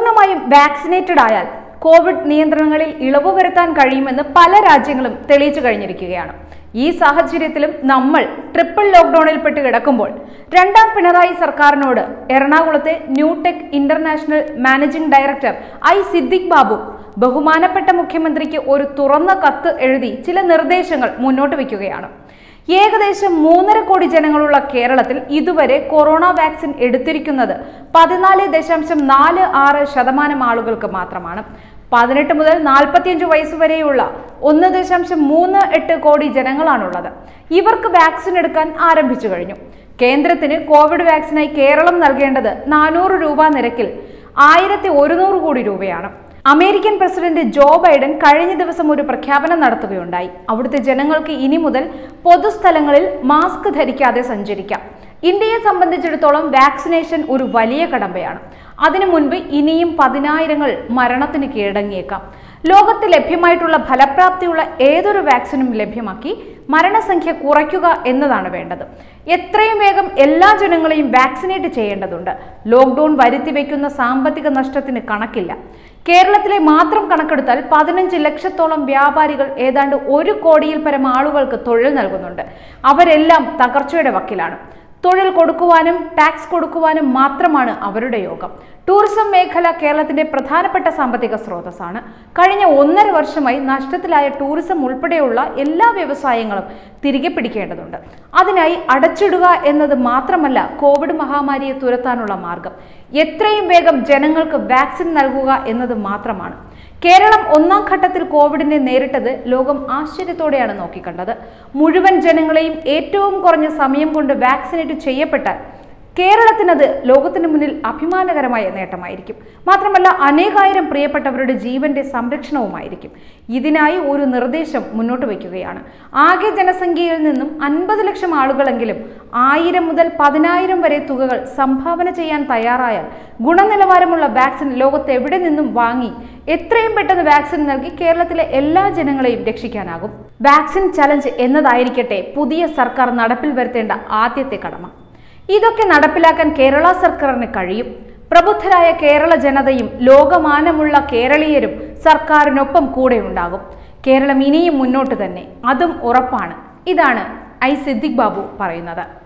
പൂർണ്ണമായും വാക്സിനേറ്റഡ് ആയാൽ കോവിഡ് നിയന്ത്രണങ്ങളിൽ ഇളവ് വരുത്താൻ കഴിയുമെന്ന് പല രാജ്യങ്ങളും തെളിയിച്ചു കഴിഞ്ഞിരിക്കുകയാണ് ഈ സാഹചര്യത്തിലും നമ്മൾ ട്രിപ്പിൾ ലോക്ക്ഡൌണിൽപ്പെട്ട് കിടക്കുമ്പോൾ രണ്ടാം പിണറായി സർക്കാരിനോട് എറണാകുളത്തെ Newtech International managing director I Siddique Babu ബഹുമാനപ്പെട്ട മുഖ്യമന്ത്രിക്ക് ഒരു തുറന്ന കത്ത് എഴുതി ചില നിർദ്ദേശങ്ങൾ മുന്നോട്ട് വയ്ക്കുകയാണ് ഏകദേശം മൂന്നര കോടി ജനങ്ങളുള്ള കേരളത്തിൽ ഇതുവരെ കൊറോണ വാക്സിൻ എടുത്തിരിക്കുന്നത് പതിനാല് ദശാംശം നാല് ആറ് ശതമാനം ആളുകൾക്ക് മാത്രമാണ് പതിനെട്ട് മുതൽ നാൽപ്പത്തിയഞ്ച് വയസ്സ് വരെയുള്ള ഒന്ന് ദശാംശം മൂന്ന് എട്ട് കോടി ജനങ്ങളാണുള്ളത് ഇവർക്ക് വാക്സിൻ എടുക്കാൻ ആരംഭിച്ചു കഴിഞ്ഞു കേന്ദ്രത്തിന് കോവിഡ് വാക്സിനായി കേരളം നൽകേണ്ടത് നാനൂറ് രൂപ നിരക്കിൽ ആയിരത്തി ഒരുന്നൂറ് കോടി രൂപയാണ് അമേരിക്കൻ പ്രസിഡന്റ് ജോ ബൈഡൻ കഴിഞ്ഞ ദിവസം ഒരു പ്രഖ്യാപനം നടത്തുകയുണ്ടായി അവിടുത്തെ ജനങ്ങൾക്ക് ഇനി മുതൽ പൊതുസ്ഥലങ്ങളിൽ മാസ്ക് ധരിക്കാതെ സഞ്ചരിക്കാം ഇന്ത്യയെ സംബന്ധിച്ചിടത്തോളം വാക്സിനേഷൻ ഒരു വലിയ കടമ്പയാണ് അതിനു മുൻപ് ഇനിയും പതിനായിരങ്ങൾ മരണത്തിന് കീഴടങ്ങിയേക്കാം ലോകത്ത് ലഭ്യമായിട്ടുള്ള ഫലപ്രാപ്തിയുള്ള ഏതൊരു വാക്സിനും ലഭ്യമാക്കി മരണസംഖ്യ കുറയ്ക്കുക എന്നതാണ് വേണ്ടത് എത്രയും വേഗം എല്ലാ ജനങ്ങളെയും വാക്സിനേറ്റ് ചെയ്യേണ്ടതുണ്ട് ലോക്ക്ഡൌൺ വരുത്തി വയ്ക്കുന്ന സാമ്പത്തിക നഷ്ടത്തിന് കണക്കില്ല കേരളത്തിലെ മാത്രം കണക്കെടുത്താൽ പതിനഞ്ച് ലക്ഷത്തോളം വ്യാപാരികൾ ഏതാണ്ട് ഒരു കോടിയിൽ പരം ആളുകൾക്ക് തൊഴിൽ നൽകുന്നുണ്ട് അവരെല്ലാം തകർച്ചയുടെ വക്കിലാണ് തൊഴിൽ കൊടുക്കുവാനും ടാക്സ് കൊടുക്കുവാനും മാത്രമാണ് അവരുടെ യോഗം ടൂറിസം മേഖല കേരളത്തിന്റെ പ്രധാനപ്പെട്ട സാമ്പത്തിക സ്രോതസ്സാണ് കഴിഞ്ഞ ഒന്നര വർഷമായി നഷ്ടത്തിലായ ടൂറിസം ഉൾപ്പെടെയുള്ള എല്ലാ വ്യവസായങ്ങളും തിരികെ പിടിക്കേണ്ടതുണ്ട് അതിനായി അടച്ചിടുക എന്നത് മാത്രമല്ല കോവിഡ് മഹാമാരിയെ തുരത്താനുള്ള മാർഗം എത്രയും വേഗം ജനങ്ങൾക്ക് വാക്സിൻ നൽകുക എന്നത് മാത്രമാണ് കേരളം ഒന്നാം ഘട്ടത്തിൽ കോവിഡിനെ നേരിട്ടത് ലോകം ആശ്ചര്യത്തോടെയാണ് നോക്കിക്കണ്ടത് മുഴുവൻ ജനങ്ങളെയും ഏറ്റവും കുറഞ്ഞ സമയം കൊണ്ട് വാക്സിനേറ്റ് ചെയ്യപ്പെട്ടാൽ കേരളത്തിനത് ലോകത്തിന് മുന്നിൽ അഭിമാനകരമായ നേട്ടമായിരിക്കും മാത്രമല്ല അനേകായിരം പ്രിയപ്പെട്ടവരുടെ ജീവന്റെ സംരക്ഷണവുമായിരിക്കും ഇതിനായി ഒരു നിർദ്ദേശം മുന്നോട്ട് വയ്ക്കുകയാണ് ആകെ ജനസംഖ്യയിൽ നിന്നും അൻപത് ലക്ഷം ആളുകളെങ്കിലും ആയിരം മുതൽ പതിനായിരം വരെ തുകകൾ സംഭാവന ചെയ്യാൻ തയ്യാറായാൽ ഗുണനിലവാരമുള്ള വാക്സിൻ ലോകത്ത് എവിടെ നിന്നും വാങ്ങി എത്രയും പെട്ടെന്ന് വാക്സിൻ നൽകി കേരളത്തിലെ എല്ലാ ജനങ്ങളെയും രക്ഷിക്കാനാകും വാക്സിൻ ചലഞ്ച് എന്നതായിരിക്കട്ടെ പുതിയ സർക്കാർ നടപ്പിൽ വരുത്തേണ്ട ആദ്യത്തെ കടമ ഇതൊക്കെ നടപ്പിലാക്കാൻ കേരള സർക്കാരിന് കഴിയും പ്രബുദ്ധരായ കേരള ജനതയും ലോകമാനമുള്ള കേരളീയരും സർക്കാരിനൊപ്പം കൂടെ ഉണ്ടാകും കേരളം ഇനിയും മുന്നോട്ട് തന്നെ അതും ഉറപ്പാണ് ഇതാണ് ഐ സിദ്ദിഖ് ബാബു പറയുന്നത്